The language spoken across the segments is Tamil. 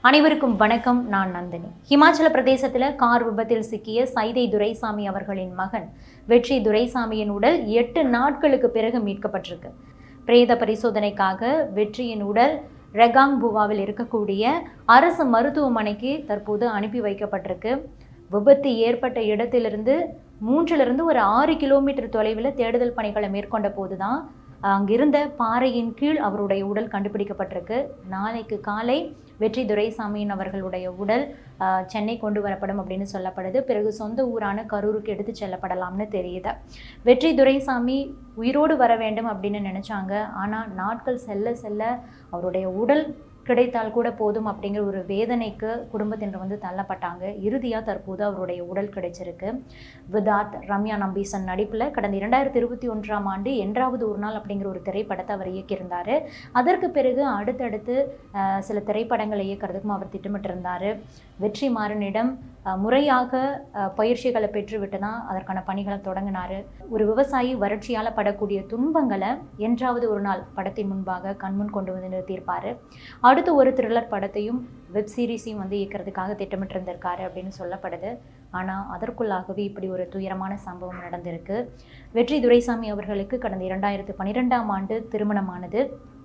அனைவருக்கும் வணக்கம் நான் நந்தினி ஹிமாச்சல பிரதேசத்தில் கார் விபத்தில் சிக்கிய சைதை துரைசாமி அவர்களின் மகன் வெற்றி துரைசாமியின் உடல் எட்டு நாட்களுக்கு பிறகு மீட்கப்பட்டிருக்கு பிரேத பரிசோதனைக்காக வெற்றியின் உடல் ரெகாங் புவாவில் இருக்கக்கூடிய அரசு மருத்துவமனைக்கு தற்போது அனுப்பி வைக்கப்பட்டிருக்கு விபத்து ஏற்பட்ட இடத்திலிருந்து மூன்றிலிருந்து ஒரு ஆறு கிலோமீட்டர் தொலைவில் தேடுதல் பணிகளை மேற்கொண்ட போதுதான் அங்கிருந்த பாறையின் கீழ் அவருடைய உடல் கண்டுபிடிக்கப்பட்டிருக்கு நாளைக்கு காலை வெற்றி துரைசாமியின் அவர்களுடைய உடல் ஆஹ், சென்னை கொண்டு வரப்படும் அப்படின்னு சொல்லப்படுது பிறகு சொந்த ஊரான கரூருக்கு எடுத்து செல்லப்படலாம்னு தெரியுது வெற்றி துரைசாமி உயிரோடு வர வேண்டும் அப்படின்னு நினச்சாங்க ஆனால் நாட்கள் செல்ல செல்ல அவருடைய உடல் கிடைத்தால் கூட போதும் அப்படிங்கிற ஒரு வேதனைக்கு குடும்பத்தினர் வந்து தள்ளப்பட்டாங்க இறுதியாக தற்போது அவருடைய உடல் கிடைச்சிருக்கு விதாத் ரம்யா நம்பீசன் நடிப்பில் கடந்த இரண்டாயிரத்தி இருபத்தி ஒன்றாம் ஆண்டு என்றாவது ஒரு நாள் அப்படிங்கிற ஒரு திரைப்படத்தை அவர் இயக்கியிருந்தார் அதற்கு பிறகு அடுத்தடுத்து அஹ், சில திரைப்படங்களை இயக்கிறதுக்கும் அவர் திட்டமிட்டிருந்தார் வெற்றிமாறனிடம் அஹ், முறையாக அஹ், பயிற்சிகளை பெற்றுவிட்டு தான் அதற்கான பணிகளை தொடங்கினார் ஒரு விவசாயி வறட்சியால் படக்கூடிய துன்பங்களை என்றாவது ஒரு நாள் படத்தின் முன்பாக கண்முன் கொண்டு வந்து நிறுத்தியிருப்பார் அடுத்து ஒரு த்ரில்லர் படத்தையும் வெப் சீரிஸையும் வந்து இயக்கிறதுக்காக திட்டமிட்டிருந்திருக்காரு அப்படின்னு சொல்லப்படுது ஆனால் அதற்குள்ளாகவே இப்படி ஒரு துயரமான சம்பவம் நடந்திருக்கு வெற்றி துரைசாமி அவர்களுக்கு கடந்த இரண்டாயிரத்து பன்னிரெண்டாம் ஆண்டு திருமணமானது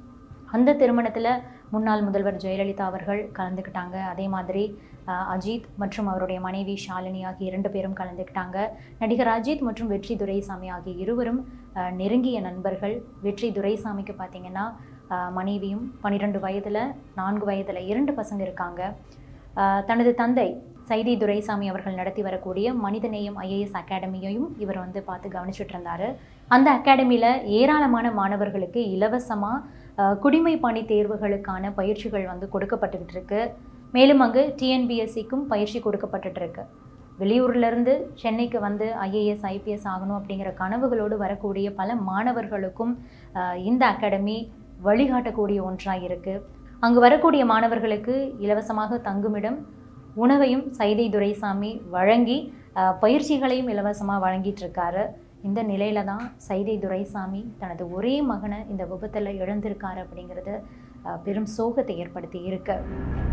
அந்த திருமணத்தில் முன்னாள் முதல்வர் ஜெயலலிதா அவர்கள் கலந்துக்கிட்டாங்க அதே மாதிரி அஹ், அஜித் மற்றும் அவருடைய மனைவி ஷாலினி ஆகிய இரண்டு பேரும் கலந்துக்கிட்டாங்க நடிகர் அஜித் மற்றும் வெற்றி துரைசாமி ஆகிய இருவரும் அஹ், நெருங்கிய நண்பர்கள் வெற்றி துரைசாமிக்கு பார்த்தீங்கன்னா அஹ், மனைவியும் பன்னிரெண்டு வயதில் நான்கு வயதில் இரண்டு பசங்க இருக்காங்க அஹ், தனது தந்தை சைதி துரைசாமி அவர்கள் நடத்தி வரக்கூடிய மனிதநேயம் ஐஏஎஸ் அகாடமியையும் இவர் வந்து பார்த்து கவனிச்சுட்டு இருந்தார் அந்த அகாடமியில் ஏராளமான மாணவர்களுக்கு இலவசமாக குடிமை பணி தேர்வுகளுக்கான பயிற்சிகள் வந்து கொடுக்கப்பட்டுக்கிட்டு இருக்கு மேலும் அங்கு டிஎன்பிஎஸ்சிக்கும் பயிற்சி கொடுக்கப்பட்டுட்டு இருக்கு வெளியூர்லேருந்து சென்னைக்கு வந்து ஐஏஎஸ் ஐபிஎஸ் ஆகணும் அப்படிங்கிற கனவுகளோடு வரக்கூடிய பல மாணவர்களுக்கும் அஹ், இந்த அகாடமி வழிகாட்டக்கூடிய ஒன்றாக இருக்குது அங்கு வரக்கூடிய மாணவர்களுக்கு இலவசமாக தங்குமிடம் உணவையும் சைதை துரைசாமி வழங்கி அஹ், பயிற்சிகளையும் இலவசமாக வழங்கிட்டு இருக்காரு இந்த நிலையில தான் சைதை துரைசாமி தனது ஒரே மகனை இந்த விபத்தில் இழந்திருக்காரு அப்படிங்கிறது அஹ், பெரும் சோகத்தை ஏற்படுத்தி இருக்கு